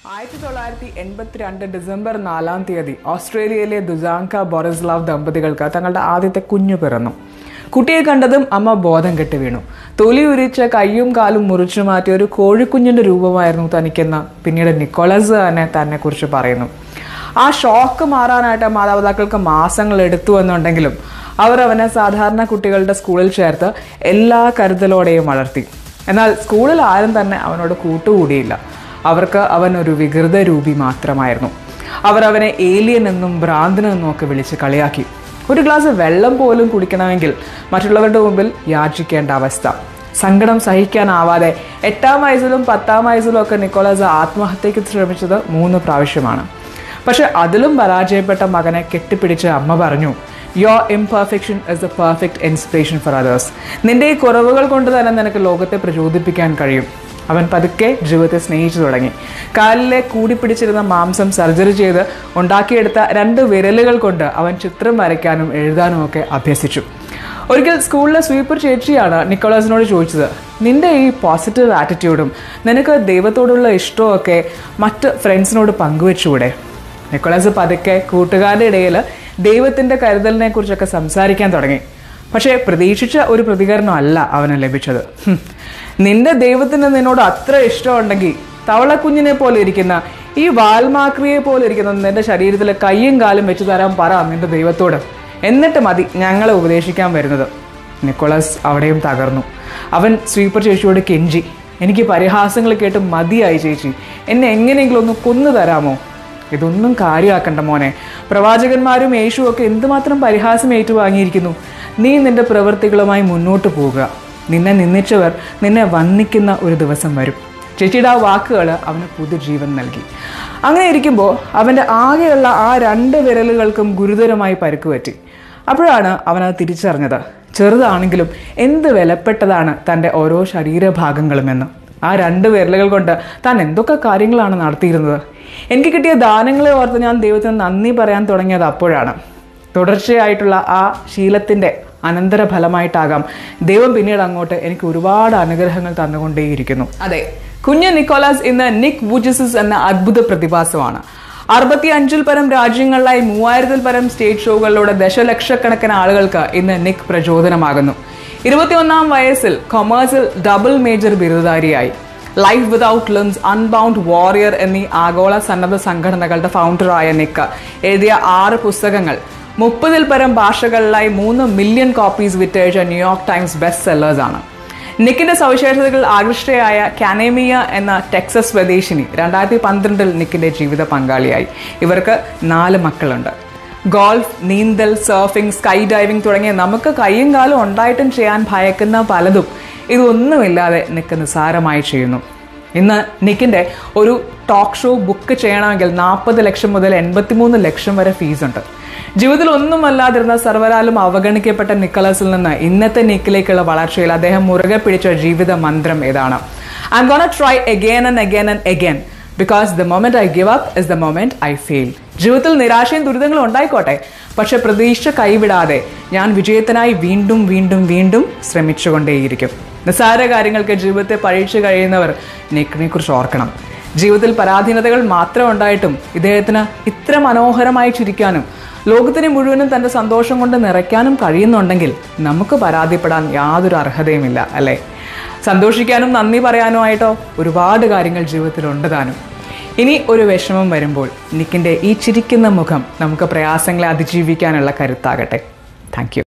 ആയിരത്തി തൊള്ളായിരത്തി എൺപത്തിരണ്ട് ഡിസംബർ നാലാം തീയതി ഓസ്ട്രേലിയയിലെ ദുജാങ്ക ബൊറസ്ലാവ് ദമ്പതികൾക്ക് തങ്ങളുടെ ആദ്യത്തെ കുഞ്ഞു പിറന്നു കുട്ടിയെ കണ്ടതും അമ്മ ബോധം കെട്ടി വീണു തൊലി ഉരിച്ച് കയ്യും കാലും മുറിച്ചു മാറ്റിയ ഒരു കോഴിക്കുഞ്ഞിന്റെ രൂപമായിരുന്നു തനിക്കെന്ന് പിന്നീട് നിക്കോളസ് തന്നെ തന്നെ കുറിച്ച് പറയുന്നു ആ ഷോക്ക് മാറാനായിട്ട് മാതാപിതാക്കൾക്ക് മാസങ്ങൾ എടുത്തു എന്നുണ്ടെങ്കിലും അവർ അവനെ സാധാരണ കുട്ടികളുടെ സ്കൂളിൽ ചേർത്ത് എല്ലാ കരുതലോടെയും വളർത്തി എന്നാൽ സ്കൂളിൽ ആരും തന്നെ അവനോട് കൂട്ടുകൂടിയില്ല അവർക്ക് അവൻ ഒരു വികൃത രൂപി മാത്രമായിരുന്നു അവർ അവനെ ഏലിയൻ എന്നും ഭ്രാന്തൻ എന്നും ഒക്കെ വിളിച്ച് കളിയാക്കി ഒരു ഗ്ലാസ് വെള്ളം പോലും കുടിക്കണമെങ്കിൽ മറ്റുള്ളവരുടെ മുമ്പിൽ യാചിക്കേണ്ട അവസ്ഥ സങ്കടം സഹിക്കാനാവാതെ എട്ടാം വയസ്സിലും പത്താം വയസ്സിലും ഒക്കെ നിക്കോളാസ് ആത്മഹത്യക്ക് ശ്രമിച്ചത് മൂന്ന് പ്രാവശ്യമാണ് പക്ഷെ അതിലും പരാജയപ്പെട്ട മകനെ കെട്ടിപ്പിടിച്ച് അമ്മ പറഞ്ഞു your imperfection is a perfect inspiration for others നിന്റെ ഈ കുറവുകൾ കൊണ്ട് തന്നെ നിനക്ക് ലോകത്തെ പ്രചോദിപ്പിക്കാൻ കഴിയും അവൻ പതുക്കെ ജീവിതത്തെ സ്നേഹിച്ചു തുടങ്ങി കാലിലെ കൂടിപ്പിടിച്ചിരുന്ന മാംസം സർജറി ചെയ്ത് ഉണ്ടാക്കിയെടുത്ത രണ്ട് വിരലുകൾ കൊണ്ട് അവൻ ചിത്രം വരയ്ക്കാനും എഴുതാനും ഒക്കെ അഭ്യസിച്ചു ഒരിക്കൽ സ്കൂളിലെ സ്വീപ്പർ ചേച്ചിയാണ് നിക്കോളാസിനോട് ചോദിച്ചത് നിന്റെ ഈ പോസിറ്റീവ് ആറ്റിറ്റ്യൂഡും നിനക്ക് ദൈവത്തോടുള്ള ഇഷ്ടവും ഒക്കെ മറ്റ് ഫ്രണ്ട്സിനോട് പങ്കുവെച്ചുകൂടെ നിക്കോളാസ് പതുക്കെ കൂട്ടുകാരുടെ ഇടയിൽ ദൈവത്തിന്റെ കരുതലിനെ കുറിച്ചൊക്കെ സംസാരിക്കാൻ തുടങ്ങി പക്ഷേ പ്രതീക്ഷിച്ച ഒരു പ്രതികരണം അല്ല അവന് ലഭിച്ചത് ഹും. നിന്റെ ദൈവത്തിന് നിന്നോട് അത്ര ഇഷ്ടമുണ്ടെങ്കിൽ തവളക്കുഞ്ഞിനെ പോലെ ഇരിക്കുന്ന ഈ വാൽമാക്രിയെ പോലെ ഇരിക്കുന്ന നിന്റെ ശരീരത്തിൽ കയ്യും കാലും വെച്ച് തരാൻ പറ നിന്റെ ദൈവത്തോട് എന്നിട്ട് മതി ഞങ്ങളെ ഉപദേശിക്കാൻ വരുന്നത് നിക്കോളസ് അവിടെയും തകർന്നു അവൻ സ്വീപ്പർ ചേച്ചിയോട് കെഞ്ചി എനിക്ക് പരിഹാസങ്ങൾ കേട്ട് മതിയായി ചേച്ചി എന്നെ എങ്ങനെയെങ്കിലും ഒന്ന് കൊന്നു തരാമോ ഇതൊന്നും കാര്യമാക്കണ്ട മോനെ പ്രവാചകന്മാരും യേശുവും ഒക്കെ എന്തുമാത്രം പരിഹാസം ഏറ്റുവാങ്ങിയിരിക്കുന്നു നീ നിന്റെ പ്രവൃത്തികളുമായി മുന്നോട്ട് പോവുക നിന്നെ നിന്ദിച്ചവർ നിന്നെ വന്ദിക്കുന്ന ഒരു ദിവസം വരും ചേച്ചിയുടെ ആ വാക്കുകൾ അവന് പുതുജീവൻ നൽകി അങ്ങനെ ഇരിക്കുമ്പോൾ അവൻ്റെ ആകെയുള്ള ആ രണ്ട് വിരലുകൾക്കും ഗുരുതരമായി പരുക്ക് പറ്റി അപ്പോഴാണ് അവനത് തിരിച്ചറിഞ്ഞത് ചെറുതാണെങ്കിലും എന്ത് വിലപ്പെട്ടതാണ് തൻ്റെ ഓരോ ശരീരഭാഗങ്ങളും എന്ന് ആ രണ്ട് വിരലുകൾ കൊണ്ട് താൻ എന്തൊക്കെ കാര്യങ്ങളാണ് നടത്തിയിരുന്നത് എനിക്ക് കിട്ടിയ ദാനങ്ങളെ ഓർത്ത് ഞാൻ ദൈവത്തിന് നന്ദി പറയാൻ തുടങ്ങിയത് അപ്പോഴാണ് തുടർച്ചയായിട്ടുള്ള ആ ശീലത്തിൻ്റെ അനന്തര ഫലമായിട്ടാകാം ദൈവം പിന്നീട് അങ്ങോട്ട് എനിക്ക് ഒരുപാട് അനുഗ്രഹങ്ങൾ തന്നുകൊണ്ടേയിരിക്കുന്നു അതെ കുഞ്ഞ് നിക്കോളാസ് ഇന്ന് നിക് വൂജിസസ് എന്ന അദ്ഭുത പ്രതിഭാസമാണ് അറുപത്തി അഞ്ചിൽ പരം രാജ്യങ്ങളിലായി മൂവായിരത്തിൽ പരം സ്റ്റേജ് ഷോകളിലൂടെ ദശലക്ഷക്കണക്കിന് ആളുകൾക്ക് ഇന്ന് നിക് പ്രചോദനമാകുന്നു ഇരുപത്തിയൊന്നാം വയസ്സിൽ കൊമേഴ്സിൽ ഡബിൾ മേജർ ബിരുദധാരിയായി life without limbs unbound warrior എന്നീ ആഗോള സന്നദ്ധ സംഘടനകളുടെ ഫൗണ്ടറായ നിക്ക് എഴുതിയ ആറ് പുസ്തകങ്ങൾ മുപ്പതിൽ പരം ഭാഷകളിലായി മൂന്ന് മില്യൺ കോപ്പീസ് വിറ്റഴിച്ച ന്യൂയോർക്ക് ടൈംസ് ബെസ്റ്റ് സെല്ലേഴ്സ് ആണ് നിക്കിന്റെ സവിശേഷതകൾ ആകൃഷ്ടയായ കാനേമിയ എന്ന ടെക്സസ് സ്വദേശിനി രണ്ടായിരത്തി പന്ത്രണ്ടിൽ നിക്കിന്റെ ജീവിത പങ്കാളിയായി ഇവർക്ക് നാല് മക്കളുണ്ട് ഗോൾഫ് നീന്തൽ സർഫിംഗ് സ്കൈ ഡൈവിംഗ് തുടങ്ങിയ നമുക്ക് കൈയും കാലും ഉണ്ടായിട്ടും ചെയ്യാൻ ഭയക്കുന്ന പലതും ഇതൊന്നുമില്ലാതെ നിക്ക് നിസ്സാരമായി ചെയ്യുന്നു ഇന്ന് നിക്കിന്റെ ഒരു ടോക്ക് ഷോ ബുക്ക് ചെയ്യണമെങ്കിൽ നാൽപ്പത് ലക്ഷം മുതൽ എൺപത്തിമൂന്ന് ലക്ഷം വരെ ഫീസ് ഉണ്ട് ജീവിതത്തിൽ ഒന്നുമല്ലാതിരുന്ന സർവരാലും അവഗണിക്കപ്പെട്ട നിക്കലസിൽ നിന്ന് ഇന്നത്തെ നിക്കിലേക്കുള്ള വളർച്ചയിൽ അദ്ദേഹം മുറുകെ പിടിച്ച ജീവിത മന്ത്രം ഏതാണ് I'm gonna try again and again and again because the moment I give up is the moment I fail ജീവിതത്തിൽ നിരാശയും ദുരിതങ്ങളും ഉണ്ടായിക്കോട്ടെ പക്ഷെ പ്രതീക്ഷ കൈവിടാതെ ഞാൻ വിജയത്തിനായി വീണ്ടും വീണ്ടും വീണ്ടും ശ്രമിച്ചുകൊണ്ടേയിരിക്കും നിസ്സാര കാര്യങ്ങൾക്ക് ജീവിതത്തെ പരീക്ഷ കഴിയുന്നവർ നിക്കിനെ കുറിച്ച് ഓർക്കണം ജീവിതത്തിൽ പരാധീനതകൾ മാത്രം ഉണ്ടായിട്ടും ഇദ്ദേഹത്തിന് ഇത്ര മനോഹരമായി ചിരിക്കാനും ലോകത്തിനെ മുഴുവനും തൻ്റെ സന്തോഷം കൊണ്ട് നിറയ്ക്കാനും കഴിയുന്നുണ്ടെങ്കിൽ നമുക്ക് പരാതിപ്പെടാൻ യാതൊരു അർഹതയുമില്ല അല്ലേ സന്തോഷിക്കാനും നന്ദി പറയാനുമായിട്ടോ ഒരുപാട് കാര്യങ്ങൾ ജീവിതത്തിലുണ്ട് താനും ഇനി ഒരു വിഷമം വരുമ്പോൾ നിക്കിൻ്റെ ഈ ചിരിക്കുന്ന മുഖം നമുക്ക് പ്രയാസങ്ങളെ അതിജീവിക്കാനുള്ള കരുത്താകട്ടെ താങ്ക്